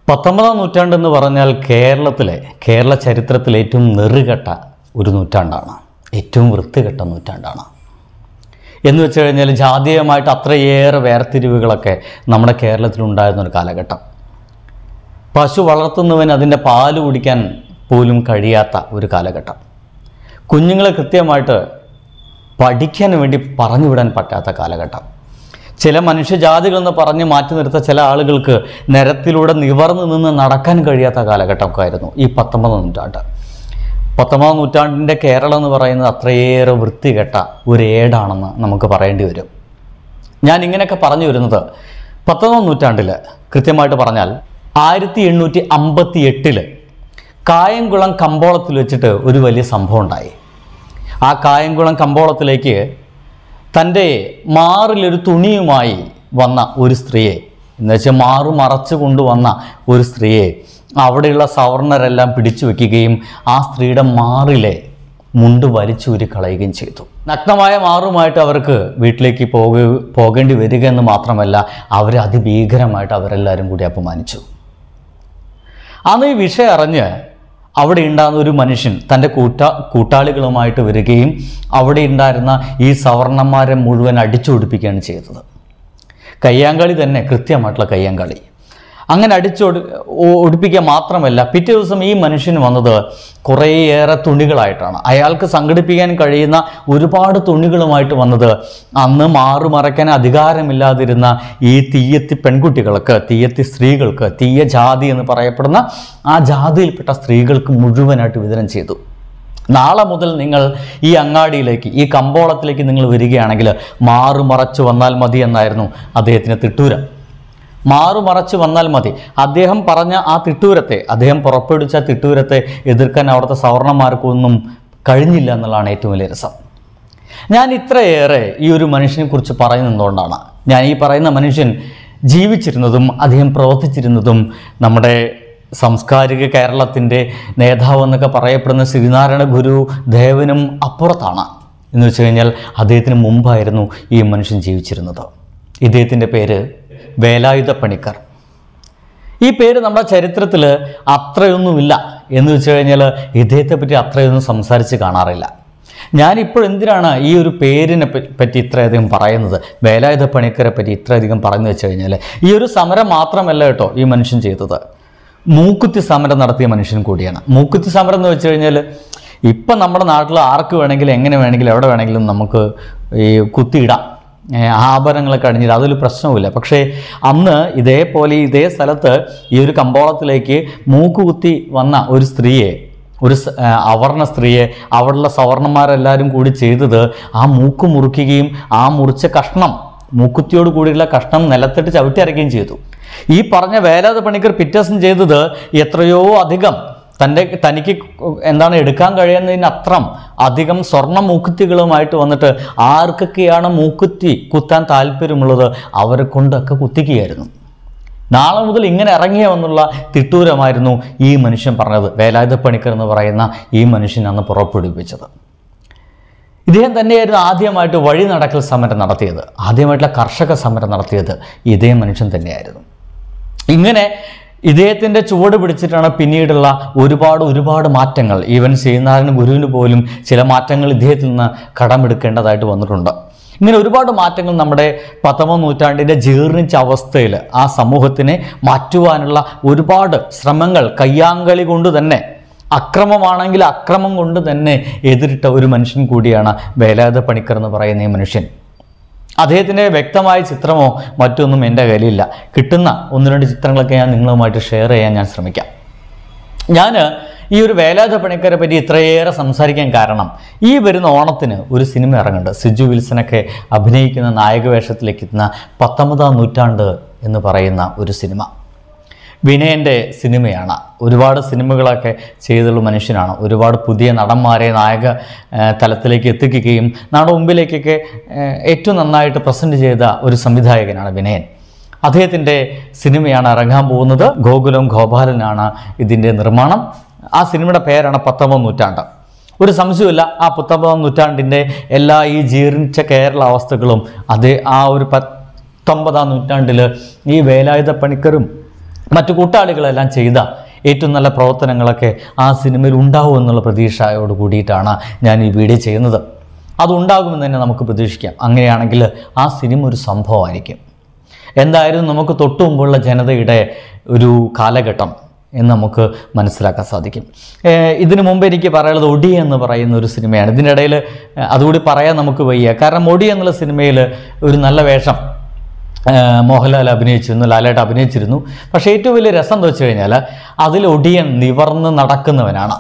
പത്തൊമ്പതാം നൂറ്റാണ്ടെന്ന് പറഞ്ഞാൽ കേരളത്തിലെ കേരള ചരിത്രത്തിലെ ഏറ്റവും നെറുകെട്ട ഒരു നൂറ്റാണ്ടാണ് ഏറ്റവും വൃത്തികെട്ട നൂറ്റാണ്ടാണ് എന്ന് വെച്ച് കഴിഞ്ഞാൽ ജാതീയമായിട്ട് അത്രയേറെ വേർതിരിവുകളൊക്കെ നമ്മുടെ കേരളത്തിലുണ്ടായിരുന്ന ഒരു കാലഘട്ടം പശു വളർത്തുന്നവന് അതിൻ്റെ പാല് കുടിക്കാൻ പോലും കഴിയാത്ത ഒരു കാലഘട്ടം കുഞ്ഞുങ്ങളെ കൃത്യമായിട്ട് പഠിക്കാൻ വേണ്ടി പറഞ്ഞു വിടാൻ പറ്റാത്ത കാലഘട്ടം ചില മനുഷ്യജാതികളെന്ന് പറഞ്ഞ് മാറ്റി നിർത്ത ചില ആളുകൾക്ക് നിരത്തിലൂടെ നിവർന്നു നിന്ന് നടക്കാൻ കഴിയാത്ത കാലഘട്ടമൊക്കെ ആയിരുന്നു ഈ പത്തൊമ്പതാം നൂറ്റാണ്ട് പത്തൊമ്പതാം നൂറ്റാണ്ടിൻ്റെ കേരളം എന്ന് പറയുന്നത് അത്രയേറെ വൃത്തികെട്ട ഒരു ഏടാണെന്ന് നമുക്ക് പറയേണ്ടി വരും ഞാൻ ഇങ്ങനെയൊക്കെ പറഞ്ഞു വരുന്നത് പത്തൊമ്പതാം നൂറ്റാണ്ടിൽ കൃത്യമായിട്ട് പറഞ്ഞാൽ ആയിരത്തി എണ്ണൂറ്റി അമ്പത്തി എട്ടില് കായംകുളം കമ്പോളത്തിൽ വെച്ചിട്ട് ഒരു വലിയ സംഭവം ഉണ്ടായി ആ കായംകുളം കമ്പോളത്തിലേക്ക് തൻ്റെ മാറിലൊരു തുണിയുമായി വന്ന ഒരു സ്ത്രീയെ എന്ന് വെച്ചാൽ മാറു മറച്ചു കൊണ്ടുവന്ന ഒരു സ്ത്രീയെ അവിടെയുള്ള സവർണരെല്ലാം പിടിച്ചു വെക്കുകയും ആ സ്ത്രീയുടെ മാറിലെ മുണ്ട് വലിച്ചൂരി കളയുകയും ചെയ്തു നഗ്നമായ മാറുമായിട്ട് അവർക്ക് വീട്ടിലേക്ക് പോക പോകേണ്ടി വരിക എന്ന് മാത്രമല്ല അവരെ അതിഭീകരമായിട്ട് അവരെല്ലാവരും കൂടി അപമാനിച്ചു അന്ന് ഈ വിഷയം അറിഞ്ഞ് അവിടെ ഉണ്ടാകുന്ന ഒരു മനുഷ്യൻ തൻ്റെ കൂട്ട കൂട്ടാളികളുമായിട്ട് വരികയും അവിടെ ഉണ്ടായിരുന്ന ഈ സവർണന്മാരെ മുഴുവൻ അടിച്ചൊടിപ്പിക്കുകയാണ് ചെയ്തത് കയ്യാങ്കളി തന്നെ കൃത്യമായിട്ടുള്ള കയ്യാങ്കളി അങ്ങനെ അടിച്ചൊടി ഒ- ഒടിപ്പിക്കുക മാത്രമല്ല പിറ്റേ ദിവസം ഈ മനുഷ്യന് വന്നത് കുറേയേറെ തുണികളായിട്ടാണ് അയാൾക്ക് സംഘടിപ്പിക്കാൻ കഴിയുന്ന ഒരുപാട് തുണികളുമായിട്ട് വന്നത് അന്ന് മാറുമറയ്ക്കാൻ അധികാരമില്ലാതിരുന്ന ഈ തീയത്തി പെൺകുട്ടികൾക്ക് തീയത്തി സ്ത്രീകൾക്ക് തീയ ജാതി എന്ന് പറയപ്പെടുന്ന ആ ജാതിയിൽപ്പെട്ട സ്ത്രീകൾക്ക് മുഴുവനായിട്ട് വിതരണം ചെയ്തു നാളെ മുതൽ നിങ്ങൾ ഈ അങ്ങാടിയിലേക്ക് ഈ കമ്പോളത്തിലേക്ക് നിങ്ങൾ വരികയാണെങ്കിൽ മാറുമറച്ചു വന്നാൽ മതി എന്നായിരുന്നു അദ്ദേഹത്തിന് തിട്ടൂരം മാറുമറച്ച് വന്നാൽ മതി അദ്ദേഹം പറഞ്ഞ ആ തിട്ടൂരത്തെ അദ്ദേഹം പുറപ്പെടുവിച്ച ആ തിട്ടൂരത്തെ എതിർക്കാൻ അവിടുത്തെ സവർണന്മാർക്കൊന്നും കഴിഞ്ഞില്ല എന്നുള്ളതാണ് ഏറ്റവും വലിയ രസം ഞാൻ ഇത്രയേറെ ഈ ഒരു മനുഷ്യനെ കുറിച്ച് പറയുന്നതുകൊണ്ടാണ് ഞാൻ ഈ പറയുന്ന മനുഷ്യൻ ജീവിച്ചിരുന്നതും അദ്ദേഹം പ്രവർത്തിച്ചിരുന്നതും നമ്മുടെ സാംസ്കാരിക കേരളത്തിൻ്റെ നേതാവ് എന്നൊക്കെ പറയപ്പെടുന്ന ശ്രീനാരായണ ഗുരു ദേവനും അപ്പുറത്താണ് എന്ന് വെച്ച് കഴിഞ്ഞാൽ അദ്ദേഹത്തിന് മുമ്പായിരുന്നു ഈ മനുഷ്യൻ ജീവിച്ചിരുന്നത് ഇദ്ദേഹത്തിൻ്റെ പേര് വേലായുധ പണിക്കർ ഈ പേര് നമ്മുടെ ചരിത്രത്തിൽ അത്രയൊന്നുമില്ല എന്ന് വെച്ച് കഴിഞ്ഞാൽ ഇദ്ദേഹത്തെ പറ്റി അത്രയൊന്നും സംസാരിച്ച് കാണാറില്ല ഞാനിപ്പോൾ എന്തിനാണ് ഈ ഒരു പേരിനെ പ- പറ്റി ഇത്രയധികം പറയുന്നത് വേലായുധ പണിക്കരെ പറ്റി ഇത്രയധികം പറഞ്ഞു വെച്ച് കഴിഞ്ഞാൽ ഈ ഒരു സമരം മാത്രമല്ല കേട്ടോ ഈ മനുഷ്യൻ ചെയ്തത് മൂക്കുത്തി സമരം നടത്തിയ മനുഷ്യൻ കൂടിയാണ് മൂക്കുത്തി സമരം എന്ന് വെച്ച് കഴിഞ്ഞാൽ ഇപ്പം നമ്മുടെ നാട്ടിൽ ആർക്ക് വേണമെങ്കിലും എങ്ങനെ വേണമെങ്കിലും എവിടെ വേണമെങ്കിലും നമുക്ക് ഈ കുത്തിയിടാം ഏ, ആഭരണങ്ങളൊക്കെ അണിഞ്ഞിട്ട് അതൊരു പ്രശ്നവുമില്ല പക്ഷേ അന്ന് ഇതേപോലെ ഇതേ സ്ഥലത്ത് ഈ ഒരു കമ്പോളത്തിലേക്ക് മൂക്കുകുത്തി വന്ന ഒരു സ്ത്രീയെ ഒരു സ- ആ, അവർണ സ്ത്രീയെ അവിടെയുള്ള സവർണന്മാരെല്ലാവരും കൂടി ചെയ്തത് ആ മൂക്ക് മുറിക്കുകയും ആ മുറിച്ച കഷ്ണം മൂക്കുത്തിയോട് കൂടിയുള്ള കഷ്ണം നിലത്തിട്ട് ചവിട്ടി അരയ്ക്കുകയും ചെയ്തു ഈ പറഞ്ഞ വേലാത പണിക്കർ പിറ്റേസം ചെയ്തത് എത്രയോ അധികം തൻ്റെ തനിക്ക് എന്താണ് എടുക്കാൻ കഴിയുന്നതിന് അത്രം അധികം സ്വർണ്ണ മൂക്കുത്തികളുമായിട്ട് വന്നിട്ട് ആർക്കൊക്കെയാണ് മൂക്കുത്തി കുത്താൻ താല്പര്യമുള്ളത് അവരെ കൊണ്ടൊക്കെ കുത്തിക്കുകയായിരുന്നു നാളെ മുതൽ ഇങ്ങനെ ഇറങ്ങിയവെന്നുള്ള തിട്ടൂരമായിരുന്നു ഈ മനുഷ്യൻ പറഞ്ഞത് വേലായുധ പണിക്കർ എന്ന് പറയുന്ന ഈ മനുഷ്യൻ അന്ന് പുറപ്പെടുവിപ്പിച്ചത് ഇദ്ദേഹം തന്നെയായിരുന്നു ആദ്യമായിട്ട് വഴി നടക്കൽ സമരം നടത്തിയത് ആദ്യമായിട്ടുള്ള കർഷക സമരം നടത്തിയത് ഇതേ മനുഷ്യൻ തന്നെയായിരുന്നു ഇങ്ങനെ ഇദ്ദേഹത്തിൻ്റെ ചുവട് പിടിച്ചിട്ടാണ് പിന്നീടുള്ള ഒരുപാട് ഒരുപാട് മാറ്റങ്ങൾ ഈവൻ ശ്രീനാരായണ ഗുരുവിന് പോലും ചില മാറ്റങ്ങൾ ഇദ്ദേഹത്തിൽ നിന്ന് കടമെടുക്കേണ്ടതായിട്ട് വന്നിട്ടുണ്ട് ഇങ്ങനെ ഒരുപാട് മാറ്റങ്ങൾ നമ്മുടെ പത്തൊമ്പത് നൂറ്റാണ്ടിൻ്റെ ജീർണിച്ച അവസ്ഥയിൽ ആ സമൂഹത്തിനെ മാറ്റുവാനുള്ള ഒരുപാട് ശ്രമങ്ങൾ കയ്യാങ്കളി കൊണ്ട് തന്നെ അക്രമമാണെങ്കിൽ അക്രമം കൊണ്ട് തന്നെ എതിരിട്ട ഒരു മനുഷ്യൻ കൂടിയാണ് വേലായുധ പണിക്കർ എന്ന് പറയുന്ന ഈ മനുഷ്യൻ അദ്ദേഹത്തിൻ്റെ വ്യക്തമായ ചിത്രമോ മറ്റൊന്നും എൻ്റെ കയ്യിലില്ല കിട്ടുന്ന ഒന്ന് രണ്ട് ചിത്രങ്ങളൊക്കെ ഞാൻ നിങ്ങളുമായിട്ട് ഷെയർ ചെയ്യാൻ ഞാൻ ശ്രമിക്കാം ഞാൻ ഈ ഒരു വേലായുധ പണിക്കരെ പറ്റി ഇത്രയേറെ സംസാരിക്കാൻ കാരണം ഈ വരുന്ന ഓണത്തിന് ഒരു സിനിമ ഇറങ്ങുന്നുണ്ട് സിജു വിൽസനൊക്കെ അഭിനയിക്കുന്ന നായക വേഷത്തിലേക്ക് എത്തുന്ന പത്തൊമ്പതാം നൂറ്റാണ്ട് എന്ന് പറയുന്ന ഒരു സിനിമ വിനയൻ്റെ സിനിമയാണ് ഒരുപാട് സിനിമകളൊക്കെ ചെയ്തുള്ള മനുഷ്യനാണ് ഒരുപാട് പുതിയ നടന്മാരെ നായക ആ, തലത്തിലേക്ക് എത്തിക്കുകയും നമ്മുടെ മുമ്പിലേക്കൊക്കെ ആ, ഏറ്റവും നന്നായിട്ട് പ്രസൻറ്റ് ചെയ്ത ഒരു സംവിധായകനാണ് വിനയൻ അദ്ദേഹത്തിൻ്റെ സിനിമയാണ് ഇറങ്ങാൻ പോകുന്നത് ഗോകുലം ഗോപാലനാണ് ഇതിൻ്റെ നിർമ്മാണം ആ സിനിമയുടെ പേരാണ് പത്തൊമ്പത് നൂറ്റാണ്ട് ഒരു സംശയമില്ല ആ പത്തൊമ്പതാം നൂറ്റാണ്ടിൻ്റെ എല്ലാ ഈ ജീർണിച്ച കേരള അവസ്ഥകളും അതേ ആ ഒരു പത്തൊമ്പതാം നൂറ്റാണ്ടിൽ ഈ വേലായുധ പണിക്കരും മറ്റു കൂട്ടാളികളെല്ലാം ചെയ്ത ഏറ്റവും നല്ല പ്രവർത്തനങ്ങളൊക്കെ ആ സിനിമയിൽ ഉണ്ടാവും എന്നുള്ള പ്രതീക്ഷയോട് കൂടിയിട്ടാണ് ഞാൻ ഈ വീഡിയോ ചെയ്യുന്നത് അതുണ്ടാകുമെന്ന് തന്നെ നമുക്ക് പ്രതീക്ഷിക്കാം അങ്ങനെയാണെങ്കിൽ ആ സിനിമ ഒരു സംഭവമായിരിക്കും എന്തായാലും നമുക്ക് തൊട്ടു മുമ്പുള്ള ജനതയുടെ ഒരു കാലഘട്ടം എന്ന് നമുക്ക് മനസ്സിലാക്കാൻ സാധിക്കും ഏഹ് ഇതിനു മുമ്പ് എനിക്ക് പറയാനുള്ളത് ഒടി എന്ന് പറയുന്ന ഒരു സിനിമയാണ് ഇതിൻ്റെ ഇടയിൽ അതുകൂടി പറയാൻ നമുക്ക് വയ്യ കാരണം ഒടി എന്നുള്ള സിനിമയിൽ ഒരു നല്ല വേഷം ഏഹ് മോഹൻലാൽ അഭിനയിച്ചിരുന്നു ലാലേട്ട് അഭിനയിച്ചിരുന്നു പക്ഷേ ഏറ്റവും വലിയ രസം എന്താ വെച്ച് കഴിഞ്ഞാൽ അതിൽ ഒടിയൻ നിവർന്ന് നടക്കുന്നവനാണ്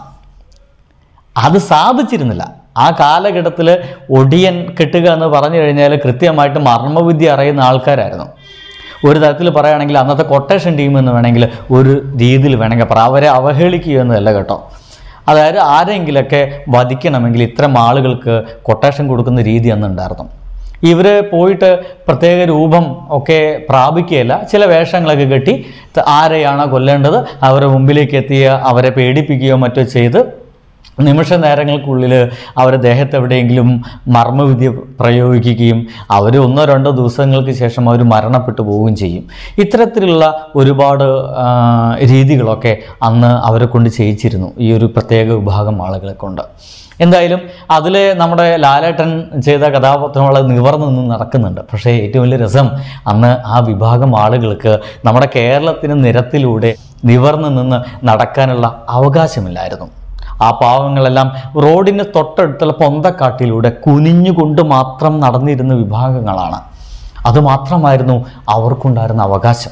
അത് സാധിച്ചിരുന്നില്ല ആ കാലഘട്ടത്തിൽ ഒടിയൻ കെട്ടുക എന്ന് പറഞ്ഞു കഴിഞ്ഞാൽ കൃത്യമായിട്ട് മർമ്മവിദ്യ അറിയുന്ന ആൾക്കാരായിരുന്നു ഒരു തരത്തിൽ പറയുകയാണെങ്കിൽ അന്നത്തെ കൊട്ടേഷൻ ടീം എന്ന് വേണമെങ്കിൽ ഒരു രീതിയിൽ വേണമെങ്കിൽ പറയാം അവരെ അവഹേളിക്കുക എന്നല്ല കേട്ടോ അതായത് ആരെങ്കിലൊക്കെ വധിക്കണമെങ്കിൽ ഇത്തരം ആളുകൾക്ക് കൊട്ടേഷൻ കൊടുക്കുന്ന രീതി അന്നുണ്ടായിരുന്നു ഇവർ പോയിട്ട് പ്രത്യേക രൂപം ഒക്കെ പ്രാപിക്കുകയില്ല ചില വേഷങ്ങളൊക്കെ കെട്ടി ത- ആരെയാണോ കൊല്ലേണ്ടത് അവരുടെ മുമ്പിലേക്ക് എത്തിയ അവരെ പേടിപ്പിക്കുകയോ മറ്റോ ചെയ്ത് നിമിഷ നേരങ്ങൾക്കുള്ളിൽ അവരുടെ ദേഹത്ത് എവിടെയെങ്കിലും മർമ്മവിദ്യ പ്രയോഗിക്കുകയും അവർ ഒന്നോ രണ്ടോ ദിവസങ്ങൾക്ക് ശേഷം അവർ മരണപ്പെട്ടു പോവുകയും ചെയ്യും ഇത്തരത്തിലുള്ള ഒരുപാട് ആ, രീതികളൊക്കെ അന്ന് അവരെ കൊണ്ട് ചെയ്യിച്ചിരുന്നു ഈ ഒരു പ്രത്യേക വിഭാഗം ആളുകളെ കൊണ്ട് എന്തായാലും അതിൽ നമ്മുടെ ലാലേട്ടൻ ചെയ്ത കഥാപാത്രം വളരെ നിവർന്നു നിന്ന് നടക്കുന്നുണ്ട് പക്ഷേ ഏറ്റവും വലിയ രസം അന്ന് ആ വിഭാഗം ആളുകൾക്ക് നമ്മുടെ കേരളത്തിന് നിരത്തിലൂടെ നിവർന്നു നിന്ന് നടക്കാനുള്ള അവകാശമില്ലായിരുന്നു ആ പാവങ്ങളെല്ലാം റോഡിന് തൊട്ടടുത്തുള്ള പൊന്തക്കാട്ടിലൂടെ കുനിഞ്ഞുകൊണ്ട് മാത്രം നടന്നിരുന്ന വിഭാഗങ്ങളാണ് അതുമാത്രമായിരുന്നു അവർക്കുണ്ടായിരുന്ന അവകാശം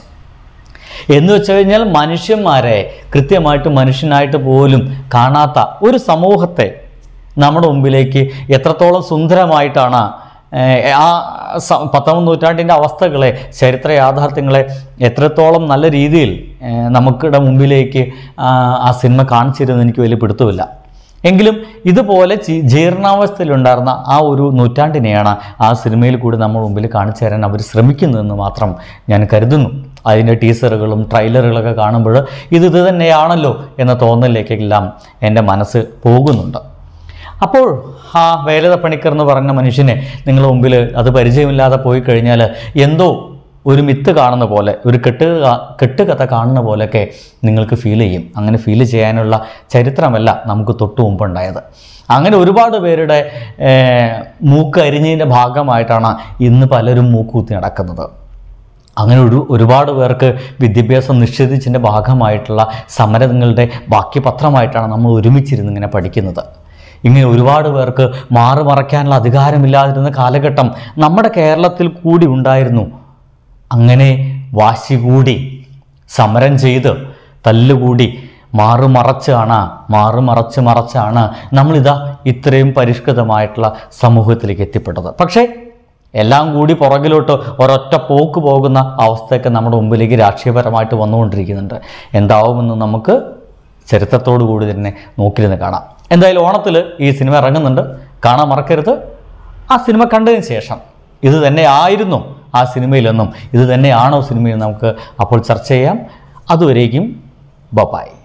എന്ന് വെച്ച് കഴിഞ്ഞാൽ മനുഷ്യന്മാരെ കൃത്യമായിട്ട് മനുഷ്യനായിട്ട് പോലും കാണാത്ത ഒരു സമൂഹത്തെ നമ്മുടെ മുമ്പിലേക്ക് എത്രത്തോളം സുന്ദരമായിട്ടാണ് ഏഹ്, ആ സ- പത്താം നൂറ്റാണ്ടിൻ്റെ അവസ്ഥകളെ ചരിത്ര യാഥാർത്ഥ്യങ്ങളെ എത്രത്തോളം നല്ല രീതിയിൽ ഏഹ്, നമുക്കിടെ മുമ്പിലേക്ക് ആ ആ സിനിമ കാണിച്ചിരുന്നു എനിക്ക് വലിയ പിടുത്തമില്ല എങ്കിലും ഇതുപോലെ ചി- ജീർണാവസ്ഥയിലുണ്ടായിരുന്ന ആ ഒരു നൂറ്റാണ്ടിനെയാണ് ആ സിനിമയിൽ കൂടി നമ്മുടെ മുമ്പിൽ കാണിച്ചു തരാൻ അവർ ശ്രമിക്കുന്നതെന്ന് മാത്രം ഞാൻ കരുതുന്നു അതിൻ്റെ ടീസറുകളും ട്രailerകളൊക്കെ കാണുമ്പോൾ ഇത് ഇത് തന്നെയാണല്ലോ എന്ന തോന്നലിലേക്കെല്ലാം എൻ്റെ മനസ്സ് പോകുന്നുണ്ട് അപ്പോൾ ആ വേലത പണിക്കർ എന്ന് പറഞ്ഞ മനുഷ്യനെ നിങ്ങളുടെ മുമ്പിൽ അത് പരിചയമില്ലാതെ പോയി കഴിഞ്ഞാൽ എന്തോ ഒരു മിത്ത് കാണുന്ന പോലെ ഒരു കെട്ട് കാ- കെട്ടുകഥ കാണുന്ന പോലെയൊക്കെ നിങ്ങൾക്ക് ഫീൽ ചെയ്യും അങ്ങനെ ഫീൽ ചെയ്യാനുള്ള ചരിത്രമല്ല നമുക്ക് തൊട്ടു മുമ്പുണ്ടായത് അങ്ങനെ ഒരുപാട് പേരുടെ ഏർ, മൂക്ക് അരിഞ്ഞതിൻ്റെ ഭാഗമായിട്ടാണ് ഇന്ന് പലരും മൂക്കുകുത്തി നടക്കുന്നത് അങ്ങനെ ഒരു ഒരുപാട് പേർക്ക് വിദ്യാഭ്യാസം നിഷേധിച്ചതിൻ്റെ ഭാഗമായിട്ടുള്ള സമരങ്ങളുടെ ബാക്കി പത്രമായിട്ടാണ് നമ്മൾ ഒരുമിച്ചിരുന്ന് ഇങ്ങനെ പഠിക്കുന്നത് ഇങ്ങനെ ഒരുപാട് പേർക്ക് മാറി മറയ്ക്കാനുള്ള അധികാരമില്ലാതിരുന്ന കാലഘട്ടം നമ്മുടെ കേരളത്തിൽ കൂടി ഉണ്ടായിരുന്നു അങ്ങനെ വാശി കൂടി സമരം ചെയ്ത് തല്ലുകൂടി മാറുമറച്ചാണ് മാറുമറച്ച് മറച്ചാണ് നമ്മളിതാ ഇത്രയും പരിഷ്കൃതമായിട്ടുള്ള സമൂഹത്തിലേക്ക് എത്തിപ്പെട്ടത് പക്ഷേ എല്ലാം കൂടി പുറകിലോട്ട് ഒരൊറ്റ പോക്ക് പോകുന്ന അവസ്ഥയൊക്കെ നമ്മുടെ മുമ്പിലേക്ക് രാഷ്ട്രീയപരമായിട്ട് വന്നുകൊണ്ടിരിക്കുന്നുണ്ട് എന്താവുമെന്ന് നമുക്ക് ചരിത്രത്തോടു കൂടി തന്നെ നോക്കിയിരുന്ന് കാണാം എന്തായാലും ഓണത്തിൽ ഈ സിനിമ ഇറങ്ങുന്നുണ്ട് കാണാൻ മറക്കരുത് ആ സിനിമ കണ്ടതിന് ശേഷം ഇത് തന്നെ ആയിരുന്നു ആ സിനിമയിലെന്നും ഇത് തന്നെയാണോ സിനിമയിൽ നമുക്ക് അപ്പോൾ ചർച്ച ചെയ്യാം അതുവരേക്കും ബപ്പായി